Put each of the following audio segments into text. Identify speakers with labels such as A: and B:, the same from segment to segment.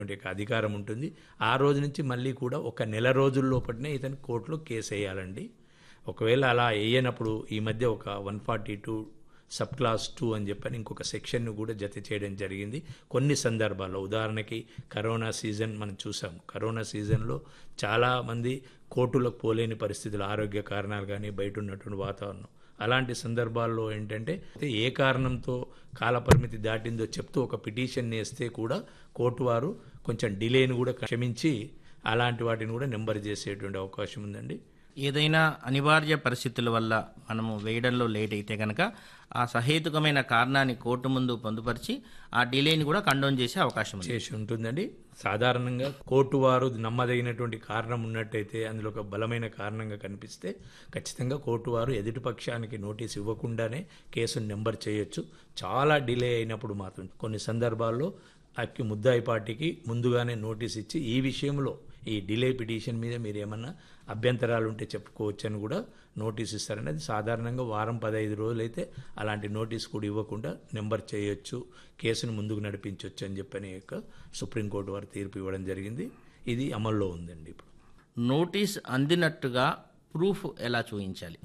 A: యొక్క అధికారం ఉంటుంది ఆ రోజు నుంచి మళ్ళీ కూడా ఒక నెల రోజుల లోపలనే ఇతను కోర్టులో కేసు వేయాలండి ఒకవేళ అలా వేయనప్పుడు ఈ మధ్య ఒక one forty two sub class two అని చెప్పని ఇంకొక సెక్షన్ను కూడా జత చేయడం జరిగింది కొన్ని సందర్భాల్లో ఉదాహరణకి కరోనా సీజన్ మనం చూసాం కరోనా సీజన్లో చాలామంది కోర్టులకు పోలేని పరిస్థితులు ఆరోగ్య కారణాలు కానీ బయట ఉన్నటువంటి వాతావరణం అలాంటి సందర్భాల్లో ఏంటంటే ఏ కారణంతో కాలపరిమితి దాటిందో చెప్తూ ఒక పిటిషన్ వేస్తే కూడా కోర్టు వారు కొంచెం డిలేని కూడా క్షమించి అలాంటి వాటిని కూడా నెంబర్ చేసేటువంటి అవకాశం ఉందండి
B: ఏదైనా అనివార్య పరిస్థితుల వల్ల మనము వేయడంలో లేట్ అయితే కనుక ఆ సహేతుకమైన కారణాన్ని కోర్టు ముందు పొందుపరిచి ఆ డిలేని కూడా కండోన్ చేసే అవకాశం ఉంది
A: చేసి ఉంటుందండి సాధారణంగా కోర్టు వారు నమ్మదగినటువంటి కారణం ఉన్నట్టయితే అందులో ఒక బలమైన కారణంగా కనిపిస్తే ఖచ్చితంగా కోర్టు వారు ఎదుటి పక్షానికి నోటీస్ ఇవ్వకుండానే కేసును నెంబర్ చేయొచ్చు చాలా డిలే అయినప్పుడు మాత్రం కొన్ని సందర్భాల్లో అక్కి ముద్దాయి పార్టీకి ముందుగానే నోటీస్ ఇచ్చి ఈ విషయంలో ఈ డిలే పిటిషన్ మీద మీరు ఏమన్నా అభ్యంతరాలు ఉంటే చెప్పుకోవచ్చు అని కూడా నోటీస్ ఇస్తారని అది సాధారణంగా వారం పదహైదు రోజులైతే అలాంటి నోటీస్ కూడా ఇవ్వకుండా నెంబర్ చేయొచ్చు కేసును ముందుకు నడిపించవచ్చు అని చెప్పని యొక్క సుప్రీంకోర్టు వారు తీర్పు ఇవ్వడం జరిగింది ఇది అమల్లో ఉందండి ఇప్పుడు
B: నోటీస్ అందినట్టుగా ప్రూఫ్ ఎలా చూపించాలి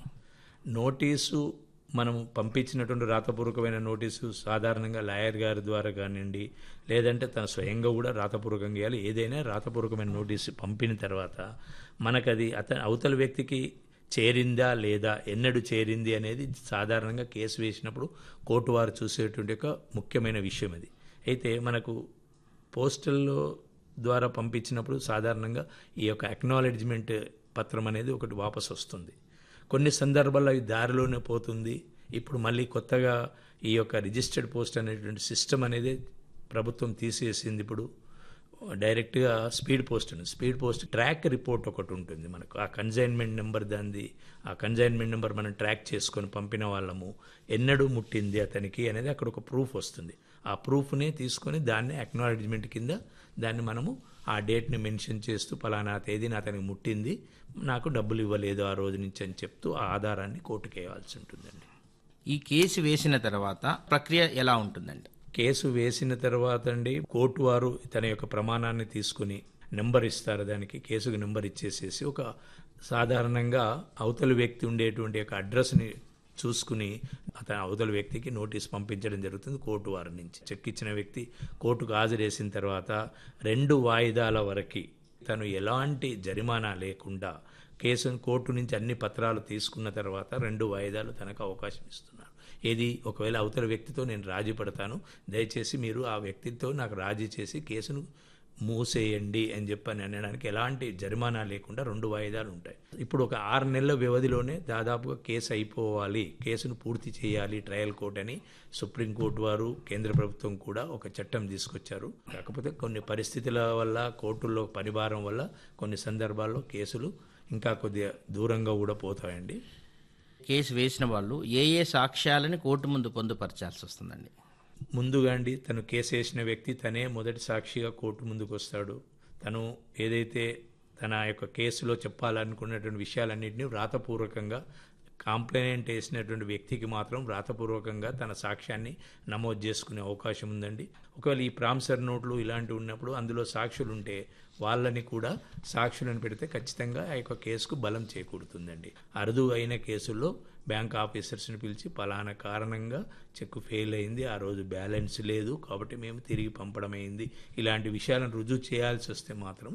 A: నోటీసు మనం పంపించినటువంటి రాతపూర్వకమైన నోటీసు సాధారణంగా లాయర్ గారి ద్వారా కానివ్వండి లేదంటే తన స్వయంగా కూడా రాతపూర్వకంగా ఇవ్వాలి ఏదైనా రాతపూర్వకమైన నోటీసు పంపిన తర్వాత మనకది అతని అవతల వ్యక్తికి చేరిందా లేదా ఎన్నడు చేరింది అనేది సాధారణంగా కేసు వేసినప్పుడు కోర్టు వారు చూసేటువంటి ఒక ముఖ్యమైన విషయం అది అయితే మనకు పోస్టల్లో ద్వారా పంపించినప్పుడు సాధారణంగా ఈ యొక్క అక్నాలెడ్జ్మెంట్ పత్రం అనేది ఒకటి వాపసు వస్తుంది కొన్ని సందర్భాల్లో అవి దారిలోనే పోతుంది ఇప్పుడు మళ్ళీ కొత్తగా ఈ యొక్క రిజిస్టర్డ్ పోస్ట్ అనేటువంటి సిస్టమ్ అనేది ప్రభుత్వం తీసేసింది ఇప్పుడు డైరెక్ట్గా స్పీడ్ పోస్ట్ ఉంది స్పీడ్ పోస్ట్ ట్రాక్ రిపోర్ట్ ఒకటి ఉంటుంది మనకు ఆ కన్జైన్మెంట్ నెంబర్ దాన్ని ఆ కన్జైన్మెంట్ నెంబర్ మనం ట్రాక్ చేసుకొని పంపిన వాళ్ళము ఎన్నడూ ముట్టింది అతనికి అనేది అక్కడ ఒక ప్రూఫ్ వస్తుంది ఆ ప్రూఫ్నే తీసుకొని దాన్ని అక్నాలెడ్జ్మెంట్ కింద దాన్ని మనము ఆ డేట్ని మెన్షన్ చేస్తూ పలానా తేదీని అతనికి ముట్టింది నాకు డబ్బులు ఇవ్వలేదు ఆ రోజు నుంచి అని చెప్తూ ఆ ఆధారాన్ని కోర్టుకు వేయాల్సి ఉంటుందండి
B: ఈ కేసు వేసిన తర్వాత ప్రక్రియ ఎలా ఉంటుందండి
A: కేసు వేసిన తర్వాత అండి కోర్టు వారు తన యొక్క ప్రమాణాన్ని తీసుకుని నెంబర్ ఇస్తారు దానికి కేసుకు నెంబర్ ఇచ్చేసేసి ఒక సాధారణంగా అవతల వ్యక్తి ఉండేటువంటి యొక్క అడ్రస్ని చూసుకుని అతని అవతల వ్యక్తికి నోటీస్ పంపించడం జరుగుతుంది కోర్టు వారి నుంచి చెక్ ఇచ్చిన వ్యక్తి కోర్టుకు హాజరేసిన తర్వాత రెండు వాయిదాల వరకు తను ఎలాంటి జరిమానా లేకుండా కేసును కోర్టు నుంచి అన్ని పత్రాలు తీసుకున్న తర్వాత రెండు వాయిదాలు తనకు అవకాశం ఇస్తున్నారు ఏది ఒకవేళ అవతల వ్యక్తితో నేను రాజీ పడతాను దయచేసి మీరు ఆ వ్యక్తితో నాకు రాజీ చేసి కేసును మూసేయండి అని చెప్పని అనడానికి ఎలాంటి జరిమానా లేకుండా రెండు వాయిదాలు ఉంటాయి ఇప్పుడు ఒక ఆరు నెలల వ్యవధిలోనే దాదాపుగా కేసు అయిపోవాలి కేసును పూర్తి చేయాలి ట్రయల్ కోర్ట్ అని సుప్రీంకోర్టు వారు కేంద్ర ప్రభుత్వం కూడా ఒక చట్టం తీసుకొచ్చారు కాకపోతే కొన్ని పరిస్థితుల వల్ల కోర్టుల్లో పనిభారం వల్ల కొన్ని సందర్భాల్లో కేసులు ఇంకా కొద్దిగా దూరంగా కూడా పోతాయండి
B: కేసు వేసిన వాళ్ళు ఏ ఏ సాక్ష్యాలని కోర్టు ముందు పొందుపరచాల్సి వస్తుందండి
A: ముందుగా అండి తను కేసు వేసిన వ్యక్తి తనే మొదటి సాక్షిగా కోర్టు ముందుకు వస్తాడు తను ఏదైతే తన యొక్క కేసులో చెప్పాలనుకున్నటువంటి విషయాలన్నింటినీ వ్రాతపూర్వకంగా కాంప్లైంట్ వేసినటువంటి వ్యక్తికి మాత్రం వ్రాతపూర్వకంగా తన సాక్ష్యాన్ని నమోదు చేసుకునే అవకాశం ఉందండి ఒకవేళ ఈ ప్రామిసర్ నోట్లు ఇలాంటివి ఉన్నప్పుడు అందులో సాక్షులు ఉంటే వాళ్ళని కూడా సాక్షులను పెడితే ఖచ్చితంగా ఆ యొక్క కేసుకు బలం చేకూరుతుందండి అరుదు అయిన కేసుల్లో బ్యాంక్ ఆఫీసర్స్ని పిలిచి పలానా కారణంగా చెక్ ఫెయిల్ అయింది ఆ రోజు బ్యాలెన్స్ లేదు కాబట్టి మేము తిరిగి పంపడం అయింది ఇలాంటి విషయాలను రుజువు చేయాల్సి వస్తే మాత్రం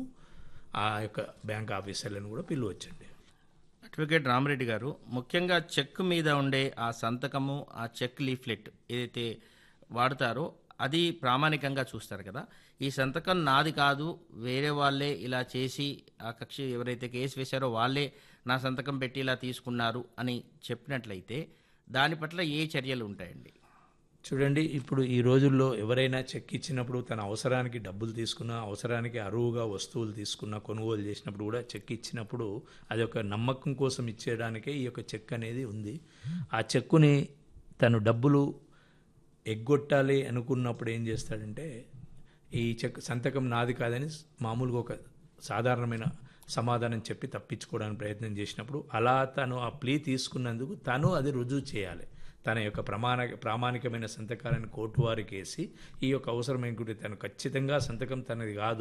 A: ఆ యొక్క బ్యాంక్ ఆఫీసర్లను కూడా పిలవచ్చండి
B: అడ్వకేట్ రామరెడ్డి గారు ముఖ్యంగా చెక్ మీద ఉండే ఆ సంతకము ఆ చెక్ లీఫ్లెట్ ఏదైతే వాడతారో అది ప్రామాణికంగా చూస్తారు కదా ఈ సంతకం నాది కాదు వేరే వాళ్ళే ఇలా చేసి ఆ కక్షి ఎవరైతే కేసు వేశారో వాళ్ళే నా సంతకం పెట్టి ఇలా తీసుకున్నారు అని చెప్పినట్లయితే దాని పట్ల ఏ చర్యలు ఉంటాయండి
A: చూడండి ఇప్పుడు ఈ రోజుల్లో ఎవరైనా చెక్ ఇచ్చినప్పుడు తన అవసరానికి డబ్బులు తీసుకున్నా అవసరానికి అరువుగా వస్తువులు తీసుకున్నా కొనుగోలు చేసినప్పుడు కూడా చెక్ ఇచ్చినప్పుడు అది ఒక నమ్మకం కోసం ఇచ్చేయడానికే ఈ యొక్క చెక్ అనేది ఉంది ఆ చెక్కుని తను డబ్బులు ఎగ్గొట్టాలి అనుకున్నప్పుడు ఏం చేస్తాడంటే ఈ చెక్ సంతకం నాది కాదని మామూలుగా ఒక సాధారణమైన సమాధానం చెప్పి తప్పించుకోవడానికి ప్రయత్నం చేసినప్పుడు అలా తను ఆ ప్లీ తీసుకున్నందుకు తను అది రుజువు చేయాలి తన యొక్క ప్రమాణ ప్రామాణికమైన సంతకాలను కోర్టు వారికి వేసి ఈ యొక్క అవసరం ఏంటంటే తను ఖచ్చితంగా సంతకం తనది కాదు